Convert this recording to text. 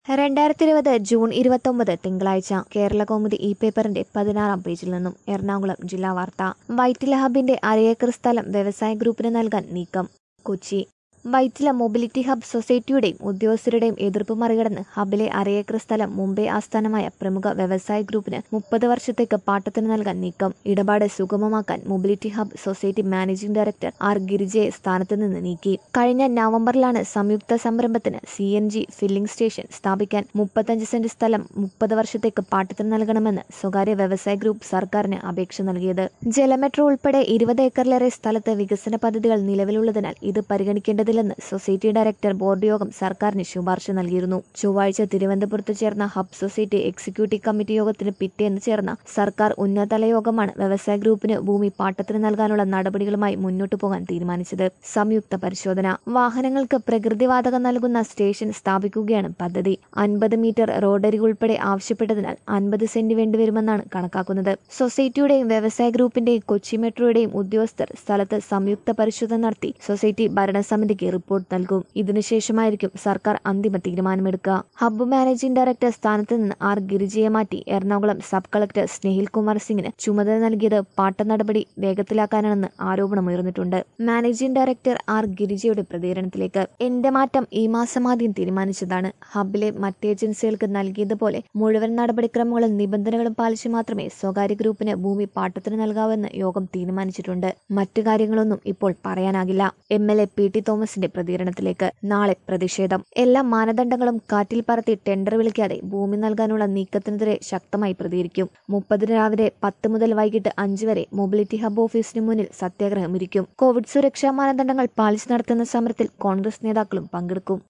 രണ്ടായിരത്തി ഇരുപത് ജൂൺ ഇരുപത്തൊമ്പത് തിങ്കളാഴ്ച കേരള കൗമുദി ഇ പേപ്പറിന്റെ പതിനാറാം പേജിൽ നിന്നും എറണാകുളം ജില്ലാ വാർത്ത വൈറ്റില ഹബിന്റെ അരയേക്കർ സ്ഥലം വ്യവസായ ഗ്രൂപ്പിന് നൽകാൻ നീക്കം കൊച്ചി വൈറ്റില മൊബിലിറ്റി ഹബ് സൊസൈറ്റിയുടെയും ഉദ്യോഗസ്ഥരുടെയും എതിർപ്പ് മറികടന്ന് ഹബിലെ അരയേക്കർ സ്ഥലം മുംബൈ ആസ്ഥാനമായ പ്രമുഖ വ്യവസായ ഗ്രൂപ്പിന് മുപ്പത് വർഷത്തേക്ക് പാട്ടത്തിന് നൽകാൻ നീക്കം ഇടപാട് സുഗമമാക്കാൻ mobility hub society managing director R ഗിരിജയെ സ്ഥാനത്ത് നിന്ന് നീക്കി കഴിഞ്ഞ നവംബറിലാണ് സംയുക്ത സംരംഭത്തിന് C N G filling station സ്ഥാപിക്കാൻ മുപ്പത്തഞ്ച് സെന്റ് സ്ഥലം മുപ്പത് വർഷത്തേക്ക് പാട്ടത്തിന് നൽകണമെന്ന് സ്വകാര്യ വ്യവസായ ഗ്രൂപ്പ് സർക്കാരിന് അപേക്ഷ നൽകിയത് ജലമെട്രോ ഉൾപ്പെടെ ഇരുപത് ഏക്കറിലേറെ സ്ഥലത്ത് വികസന പദ്ധതികൾ നിലവിലുള്ളതിനാൽ ഇത് പരിഗണിക്കേണ്ടതില്ലെന്ന് സൊസൈറ്റി ഡയറക്ടർ ബോർഡ് യോഗം സർക്കാരിന് ശുപാർശ നൽകിയിരുന്നു ചൊവ്വാഴ്ച തിരുവനന്തപുരത്ത് ചേർന്ന ഹബ് സൊസൈറ്റി എക്സിക്യൂട്ടീവ് കമ്മിറ്റി യോഗത്തിന് പിറ്റേന്ന് ചേർന്ന സർക്കാർ ഉന്നതതല യോഗമാണ് വ്യവസായ ഗ്രൂപ്പിന് ഭൂമി പാട്ടത്തിന് നൽകാനുള്ള നടപടികളുമായി മുന്നോട്ടു പോകാൻ തീരുമാനിച്ചത് സംയുക്ത പരിശോധന വാഹനങ്ങൾക്ക് പ്രകൃതിവാതകം നൽകുന്ന സ്റ്റേഷൻ സ്ഥാപിക്കുകയാണ് പദ്ധതി അൻപത് മീറ്റർ റോഡരി ഉൾപ്പെടെ ആവശ്യപ്പെട്ടതിനാൽ അൻപത് സെന്റ് വേണ്ടിവരുമെന്നാണ് കണക്കാക്കുന്നത് സൊസൈറ്റിയുടെയും വ്യവസായ ഗ്രൂപ്പിന്റെയും കൊച്ചി മെട്രോയുടെയും ഉദ്യോഗസ്ഥർ സ്ഥലത്ത് സംയുക്ത പരിശോധന നടത്തി സൊസൈറ്റി ഭരണസമിതിക്ക് റിപ്പോർട്ട് നൽകും ഇതിനുശേഷമായിരിക്കും സർക്കാർ അന്തിമ തീരുമാനമെടുക്കുക ഹബ്ബ് മാനേജിംഗ് ഡയറക്ടർ സ്ഥാനത്ത് നിന്ന് ആർ ഗിരിജയെ മാറ്റി എറണാകുളം സബ് കളക്ടർ സ്നേഹിൽ കുമാർ സിംഗിന് ചുമതല നൽകിയത് പാട്ട നടപടി വേഗത്തിലാക്കാനാണെന്ന് ആരോപണമുയർന്നിട്ടുണ്ട് മാനേജിംഗ് ഡയറക്ടർ ആർ ഗിരിജയുടെ പ്രതികരണത്തിലേക്ക് എന്റെ മാറ്റം ഈ മാസം ആദ്യം തീരുമാനിച്ചതാണ് ഹബ്ബിലെ മറ്റ് ഏജൻസികൾക്ക് നൽകിയതുപോലെ മുഴുവൻ നടപടിക്രമങ്ങളും നിബന്ധനകളും പാലിച്ച് മാത്രമേ സ്വകാര്യ ഗ്രൂപ്പിന് ഭൂമി പാട്ടത്തിന് നൽകാവെന്ന് യോഗം തീരുമാനിച്ചിട്ടുണ്ട് മറ്റു കാര്യങ്ങളൊന്നും ഇപ്പോൾ പറയാനാകില്ല M L A P T തോമസിന്റെ പ്രതികരണത്തിലേക്ക് നാളെ പ്രതിഷേധം എല്ലാ മാനദണ്ഡങ്ങളും കാറ്റിൽ പറത്തി ടെൻഡർ വിളിക്കാതെ ഭൂമി നൽകാനുള്ള നീക്കത്തിനെതിരെ ശക്തമായി പ്രതികരിക്കും മുപ്പതിന് രാവിലെ പത്ത് മുതൽ വൈകിട്ട് അഞ്ച് വരെ മൊബിലിറ്റി ഹബ് ഓഫീസിന് മുന്നിൽ സത്യാഗ്രഹം ഇരിക്കും കോവിഡ് സുരക്ഷാ മാനദണ്ഡങ്ങൾ പാലിച്ചു നടത്തുന്ന സമരത്തിൽ കോൺഗ്രസ് നേതാക്കളും പങ്കെടുക്കും